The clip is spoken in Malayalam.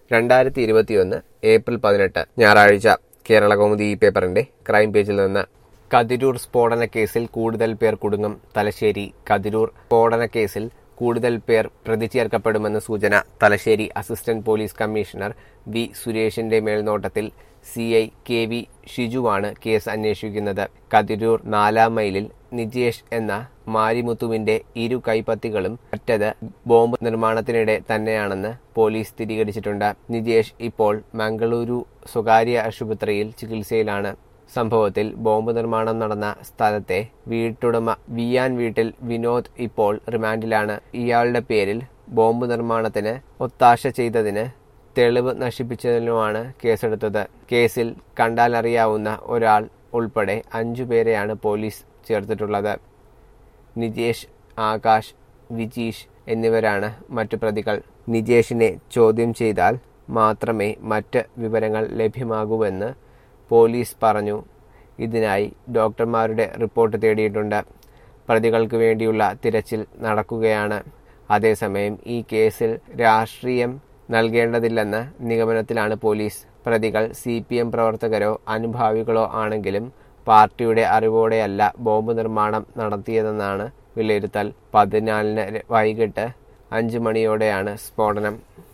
രണ്ടായിരത്തി ഇരുപത്തിയൊന്ന് ഏപ്രിൽ പതിനെട്ട് ഞായറാഴ്ച കേരള കൗമുദി ഈ പേപ്പറിന്റെ ക്രൈം പേജിൽ നിന്ന് കതിരൂർ സ്ഫോടന കേസിൽ കൂടുതൽ പേർ കുടുങ്ങും തലശ്ശേരി കതിരൂർ സ്ഫോടന കേസിൽ കൂടുതൽ പേർ പ്രതി ചേർക്കപ്പെടുമെന്ന് സൂചന Thalassery assistant police commissioner V സുരേഷിന്റെ മേൽനോട്ടത്തിൽ സി ഐ കെ വി ഷിജുവാണ് കേസ് അന്വേഷിക്കുന്നത് കതിരൂർ നാലാം മൈലിൽ നിജേഷ് എന്ന മാരിമുത്തുവിന്റെ ഇരു കൈപ്പത്തികളും മറ്റത് ബോംബ് നിർമ്മാണത്തിനിടെ തന്നെയാണെന്ന് പോലീസ് സ്ഥിരീകരിച്ചിട്ടുണ്ട് നിജേഷ് ഇപ്പോൾ മംഗളൂരു സ്വകാര്യ ആശുപത്രിയിൽ ചികിത്സയിലാണ് സംഭവത്തിൽ ബോംബ് നിർമ്മാണം നടന്ന സ്ഥലത്തെ വീട്ടുടമ വിയാൻ വീട്ടിൽ വിനോദ് ഇപ്പോൾ റിമാൻഡിലാണ് ഇയാളുടെ പേരിൽ ബോംബ് നിർമ്മാണത്തിന് ഒത്താശ ചെയ്തതിന് തെളിവ് നശിപ്പിച്ചതിനുമാണ് കേസെടുത്തത് കേസിൽ കണ്ടാലറിയാവുന്ന ഒരാൾ ഉൾപ്പെടെ അഞ്ചു പേരെയാണ് പോലീസ് ചേർത്തിട്ടുള്ളത് നിജേഷ് ആകാശ് വിജീഷ് എന്നിവരാണ് മറ്റു പ്രതികൾ നിജേഷിനെ ചോദ്യം ചെയ്താൽ മാത്രമേ മറ്റ് വിവരങ്ങൾ ലഭ്യമാകൂവെന്ന് പോലീസ് പറഞ്ഞു ഇതിനായി ഡോക്ടർമാരുടെ റിപ്പോർട്ട് തേടിയിട്ടുണ്ട് പ്രതികൾക്ക് വേണ്ടിയുള്ള തിരച്ചിൽ നടക്കുകയാണ് അതേസമയം ഈ കേസിൽ രാഷ്ട്രീയം നൽകേണ്ടതില്ലെന്ന നിഗമനത്തിലാണ് പോലീസ് പ്രതികൾ സി പി എം പ്രവർത്തകരോ അനുഭാവികളോ ആണെങ്കിലും പാർട്ടിയുടെ അറിവോടെയല്ല ബോംബ് നിർമ്മാണം നടത്തിയതെന്നാണ് വിലയിരുത്തൽ പതിനാലിന് വൈകിട്ട് അഞ്ചു മണിയോടെയാണ് സ്ഫോടനം